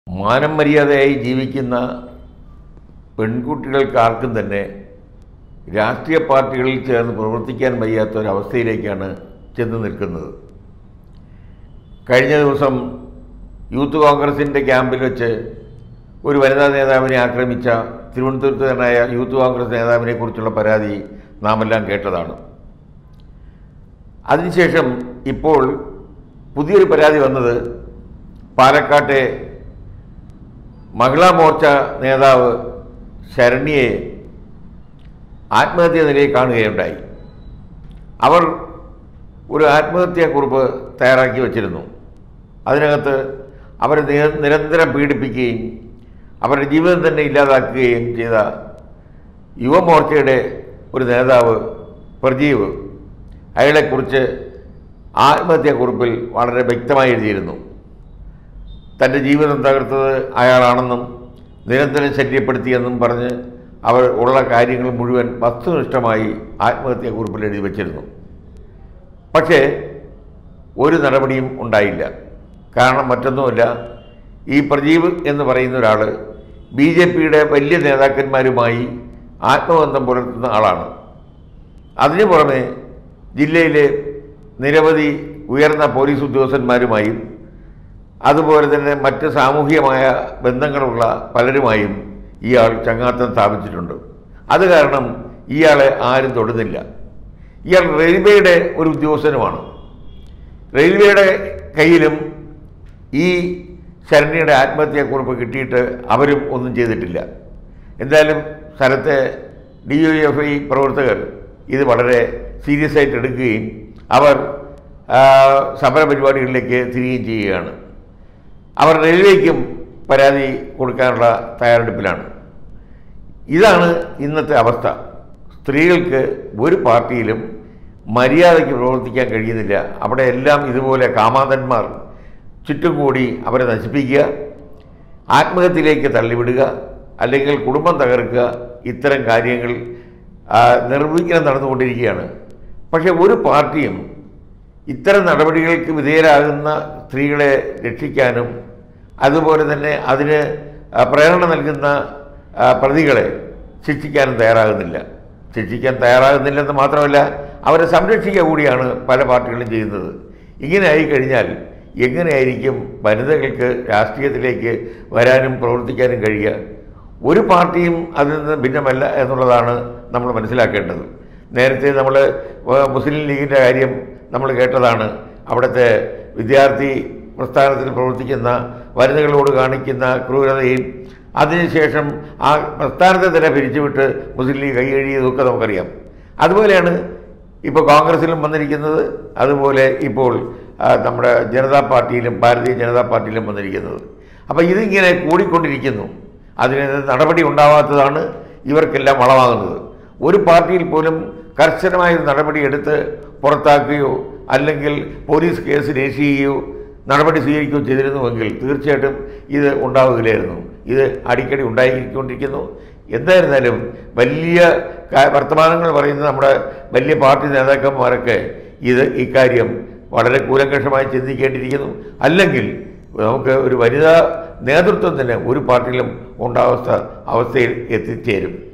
മാനം മര്യാദയായി ജീവിക്കുന്ന പെൺകുട്ടികൾക്ക് ആർക്കും തന്നെ രാഷ്ട്രീയ പാർട്ടികളിൽ ചേർന്ന് പ്രവർത്തിക്കാൻ വയ്യാത്ത ഒരവസ്ഥയിലേക്കാണ് ചെന്ന് നിൽക്കുന്നത് കഴിഞ്ഞ ദിവസം യൂത്ത് കോൺഗ്രസിൻ്റെ ക്യാമ്പിൽ വെച്ച് ഒരു വനിതാ നേതാവിനെ ആക്രമിച്ച തിരുവനന്തപുരത്തുകാരനായ യൂത്ത് കോൺഗ്രസ് നേതാവിനെ കുറിച്ചുള്ള പരാതി നാമെല്ലാം കേട്ടതാണ് അതിനുശേഷം ഇപ്പോൾ പുതിയൊരു പരാതി വന്നത് പാലക്കാട്ടെ മഹിളാ മോർച്ച നേതാവ് ശരണ്യയെ ആത്മഹത്യ നിലയിൽ കാണുകയുണ്ടായി അവർ ഒരു ആത്മഹത്യാക്കുറിപ്പ് തയ്യാറാക്കി വച്ചിരുന്നു അതിനകത്ത് അവരെ നിര- നിരന്തരം പീഡിപ്പിക്കുകയും അവരുടെ ജീവിതം തന്നെ ഇല്ലാതാക്കുകയും ചെയ്ത യുവമോർച്ചയുടെ ഒരു നേതാവ് പ്രജീവ് അയാളെക്കുറിച്ച് ആത്മഹത്യാക്കുറിപ്പിൽ വളരെ വ്യക്തമായി എഴുതിയിരുന്നു തൻ്റെ ജീവിതം തകർത്തത് അയാളാണെന്നും നിരന്തരം ശല്യപ്പെടുത്തിയെന്നും പറഞ്ഞ് അവർ ഉള്ള കാര്യങ്ങൾ മുഴുവൻ വസ്തുനിഷ്ഠമായി ആത്മഹത്യാക്കുറിപ്പിൽ എഴുതി വച്ചിരുന്നു പക്ഷേ ഒരു നടപടിയും ഉണ്ടായില്ല കാരണം മറ്റൊന്നുമല്ല ഈ പ്രജീവ് എന്ന് പറയുന്ന ഒരാൾ ബി ജെ പിയുടെ വലിയ നേതാക്കന്മാരുമായി ആത്മബന്ധം പുലർത്തുന്ന ആളാണ് അതിനു പുറമെ ജില്ലയിലെ നിരവധി ഉയർന്ന പോലീസ് ഉദ്യോഗസ്ഥന്മാരുമായും അതുപോലെ തന്നെ മറ്റ് സാമൂഹികമായ ബന്ധങ്ങളുള്ള പലരുമായും ഇയാൾ ചങ്ങാത്തം സ്ഥാപിച്ചിട്ടുണ്ട് അത് കാരണം ഇയാളെ ആരും തൊടുന്നില്ല ഇയാൾ റെയിൽവേയുടെ ഒരു ഉദ്യോഗസ്ഥനുമാണ് റെയിൽവേയുടെ കയ്യിലും ഈ ശരണ്യയുടെ ആത്മഹത്യാക്കുറിപ്പ് കിട്ടിയിട്ട് അവരും ഒന്നും ചെയ്തിട്ടില്ല എന്തായാലും സ്ഥലത്തെ ഡി യു എഫ് ഐ പ്രവർത്തകർ ഇത് വളരെ സീരിയസ് ആയിട്ട് എടുക്കുകയും അവർ ആ, സമരപരിപാടികളിലേക്ക് തിരികുകയും ചെയ്യുകയാണ് അവർ റെയിൽവേക്കും പരാതി കൊടുക്കാനുള്ള തയ്യാറെടുപ്പിലാണ് ഇതാണ് ഇന്നത്തെ അവസ്ഥ സ്ത്രീകൾക്ക് ഒരു പാർട്ടിയിലും മര്യാദയ്ക്ക് പ്രവർത്തിക്കാൻ കഴിയുന്നില്ല അവിടെ എല്ലാം ഇതുപോലെ കാമാതന്മാർ ചുറ്റും കൂടി അവരെ നശിപ്പിക്കുക ആത്മഹത്യയിലേക്ക് തള്ളിവിടുക അല്ലെങ്കിൽ കുടുംബം തകർക്കുക ഇത്തരം കാര്യങ്ങൾ ആ, നിർവിഘ്നം നടന്നുകൊണ്ടിരിക്കുകയാണ് പക്ഷേ ഒരു പാർട്ടിയും ഇത്തരം നടപടികൾക്ക് വിധേയരാകുന്ന സ്ത്രീകളെ രക്ഷിക്കാനും അതുപോലെ തന്നെ അതിന് ആ, പ്രേരണ നൽകുന്ന ആ, പ്രതികളെ ശിക്ഷിക്കാനും തയ്യാറാകുന്നില്ല ശിക്ഷിക്കാൻ തയ്യാറാകുന്നില്ലെന്ന് മാത്രമല്ല അവരെ സംരക്ഷിക്കുക കൂടിയാണ് പല പാർട്ടികളും ചെയ്യുന്നത് ഇങ്ങനെ ആയിക്കഴിഞ്ഞാൽ എങ്ങനെയായിരിക്കും വനിതകൾക്ക് രാഷ്ട്രീയത്തിലേക്ക് വരാനും പ്രവർത്തിക്കാനും കഴിയുക ഒരു പാർട്ടിയും അതിൽ നിന്ന് ഭിന്നമല്ല എന്നുള്ളതാണ് നമ്മൾ മനസ്സിലാക്കേണ്ടത് നേരത്തെ നമ്മൾ മുസ്ലിം ലീഗിൻ്റെ കാര്യം നമ്മൾ കേട്ടതാണ് അവിടുത്തെ വിദ്യാർത്ഥി പ്രസ്ഥാനത്തിൽ പ്രവർത്തിക്കുന്ന വനിതകളോട് കാണിക്കുന്ന ക്രൂരതയും അതിനുശേഷം ആ പ്രസ്ഥാനത്തെ തന്നെ പിരിച്ചുവിട്ട് മുസ്ലിം ലീഗ് കൈകഴിയതൊക്കെ നമുക്കറിയാം അതുപോലെയാണ് ഇപ്പോൾ കോൺഗ്രസിലും വന്നിരിക്കുന്നത് അതുപോലെ ഇപ്പോൾ ആ, നമ്മുടെ ജനതാ പാർട്ടിയിലും ഭാരതീയ ജനതാ പാർട്ടിയിലും വന്നിരിക്കുന്നത് അപ്പോൾ ഇതിങ്ങനെ കൂടിക്കൊണ്ടിരിക്കുന്നു അതിന് നടപടി ഉണ്ടാവാത്തതാണ് ഇവർക്കെല്ലാം വളമാകുന്നത് ഒരു പാർട്ടിയിൽ പോലും കർശനമായ ഒരു നടപടി എടുത്ത് പുറത്താക്കുകയോ അല്ലെങ്കിൽ പോലീസ് കേസ് രജിസ്റ്റർ ചെയ്യുകയോ നടപടി സ്വീകരിക്കുകയോ ചെയ്തിരുന്നുവെങ്കിൽ തീർച്ചയായിട്ടും ഇത് ഉണ്ടാവുകയില്ലായിരുന്നു ഇത് അടിക്കടി ഉണ്ടായിക്കൊണ്ടിരിക്കുന്നു എന്തായിരുന്നാലും വലിയ കാ- വർത്തമാനങ്ങൾ പറയുന്ന നമ്മുടെ വലിയ പാർട്ടി നേതാക്കന്മാരൊക്കെ ഇത് ഇക്കാര്യം വളരെ കൂലങ്കഷമായി ചിന്തിക്കേണ്ടിയിരിക്കുന്നു അല്ലെങ്കിൽ നമുക്ക് ഒരു വനിതാ നേതൃത്വം തന്നെ ഒരു പാർട്ടിയിലും ഉണ്ടാവസ്ഥ അവസ്ഥയിൽ എത്തിച്ചേരും